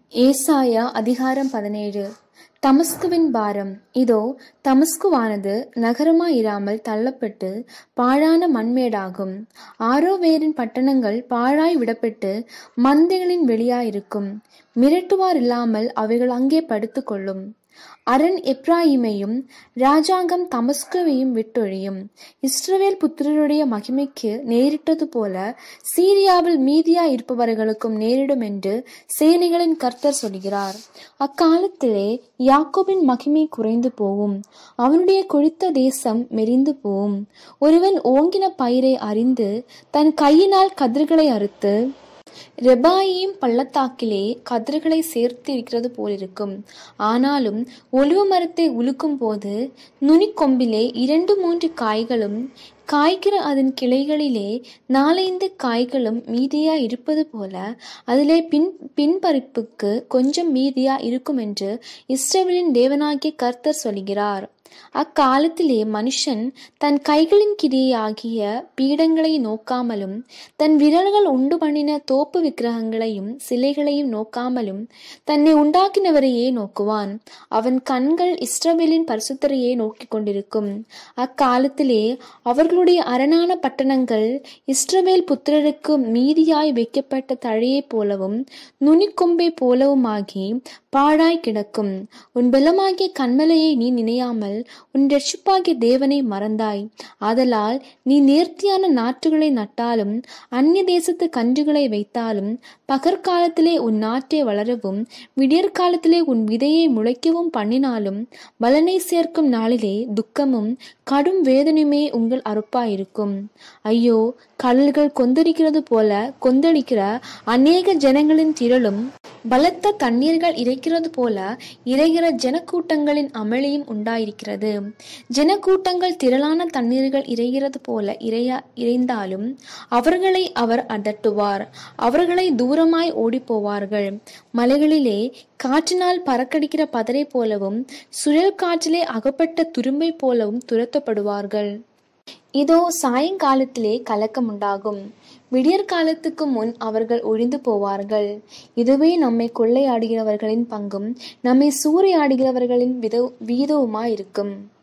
ஏசாயா அதிகாரம் பதினேழு தமஸ்குவின் பாரம் இதோ தமஸ்குவானது நகரமாயிராமல் தள்ளப்பட்டு பாழான மண்மேடாகும் ஆரோவேரின் பட்டணங்கள் பாழாய் விடப்பட்டு மந்தைகளின் வெளியாயிருக்கும் மிரட்டுவார் இல்லாமல் அவைகள் அங்கே படுத்துக் கொள்ளும் அரண் எப்ராயிமையும் ராஜாங்கம் தமஸ்குவையும் விட்டொழியும் இஸ்ரவேல் புத்திரருடைய மகிமைக்கு நேரிட்டது போல சீரியாவில் மீதியா இருப்பவர்களுக்கும் நேரிடும் என்று சேனைகளின் கர்த்தர் சொல்கிறார் அக்காலத்திலே யாக்கோபின் மகிமை குறைந்து போகும் அவனுடைய கொழித்த தேசம் மெரிந்து போகும் ஒருவன் ஓங்கின பயிரை அறிந்து தன் கையினால் கதிர்களை அறுத்து ரெபாயிம் பள்ளத்தாக்கிலே கதிர்களை சேர்த்து இருக்கிறது போலிருக்கும் ஆனாலும் ஒலிவ மரத்தை உலுக்கும் போது நுனிக்கொம்பிலே இரண்டு மூன்று காய்களும் காய்க்கிற அதன் கிளைகளிலே நாலைந்து காய்களும் மீதியா இருப்பது போல அதிலே பின் பின்பறிப்புக்கு கொஞ்சம் மீதியா இருக்கும் என்று இஸ்ரவேலின் தேவனாகிய கர்த்தர் சொல்கிறார் அக்காலத்திலே மனுஷன் தன் கைகளின் கிரியாகிய பீடங்களை நோக்காமலும் தன் விரல்கள் உண்டு பண்ணின தோப்பு விக்கிரகங்களையும் சிலைகளையும் நோக்காமலும் தன்னை உண்டாக்கினவரையே நோக்குவான் அவன் கண்கள் இஸ்ரவேலின் பரிசுத்தரையே நோக்கிக் கொண்டிருக்கும் அக்காலத்திலே அவர்களுடைய அரணான பட்டணங்கள் இஸ்ரவேல் புத்திரருக்கு மீதியாய் வைக்கப்பட்ட தழையைப் போலவும் நுனிக்கொம்பை போலவுமாகி பாழாய் கிடக்கும் உன் பலமாகிய கண்மலையை நீ நினையாமல் உன் ரட்சிப்பாகிய தேவனை மறந்தாய் ஆதலால் நீ நேர்த்தியான நாற்றுகளை நட்டாலும் அந்நிய தேசத்து கன்றுகளை வைத்தாலும் பகற்காலத்திலே உன் நாட்டை வளரவும் விடியற்காலத்திலே உன் விதையை முளைக்கவும் பண்ணினாலும் பலனை சேர்க்கும் நாளிலே துக்கமும் கடும் வேதனையுமே உங்கள் அறுப்பாயிருக்கும் ஐயோ கடல்கள் கொந்தளிக்கிறது போல கொந்தளிக்கிற அநேக ஜனங்களின் திரளும் பலத்த தண்ணீர்கள் இறைக்கிறது போல இறைகிற ஜனக்கூட்டங்களின் அமளியும் உண்டாயிருக்கிறது ஜனக்கூட்டங்கள் திரளான தண்ணீர்கள் இறைகிறது போல இறையா இறைந்தாலும் அவர்களை அவர் அதட்டுவார் அவர்களை தூரமாய் ஓடிப்போவார்கள் மலைகளிலே காற்றினால் பறக்கடிக்கிற பதரை போலவும் சுழல் காற்றிலே அகப்பட்ட துரும்பை போலவும் துரத்தப்படுவார்கள் இதோ சாயங்காலத்திலே கலக்கம் உண்டாகும் விடியற் காலத்துக்கு முன் அவர்கள் ஒழிந்து போவார்கள் இதுவே நம்மை கொள்ளையாடுகிறவர்களின் பங்கும் நம்மை சூறையாடுகிறவர்களின் வித வீதவுமாயிருக்கும்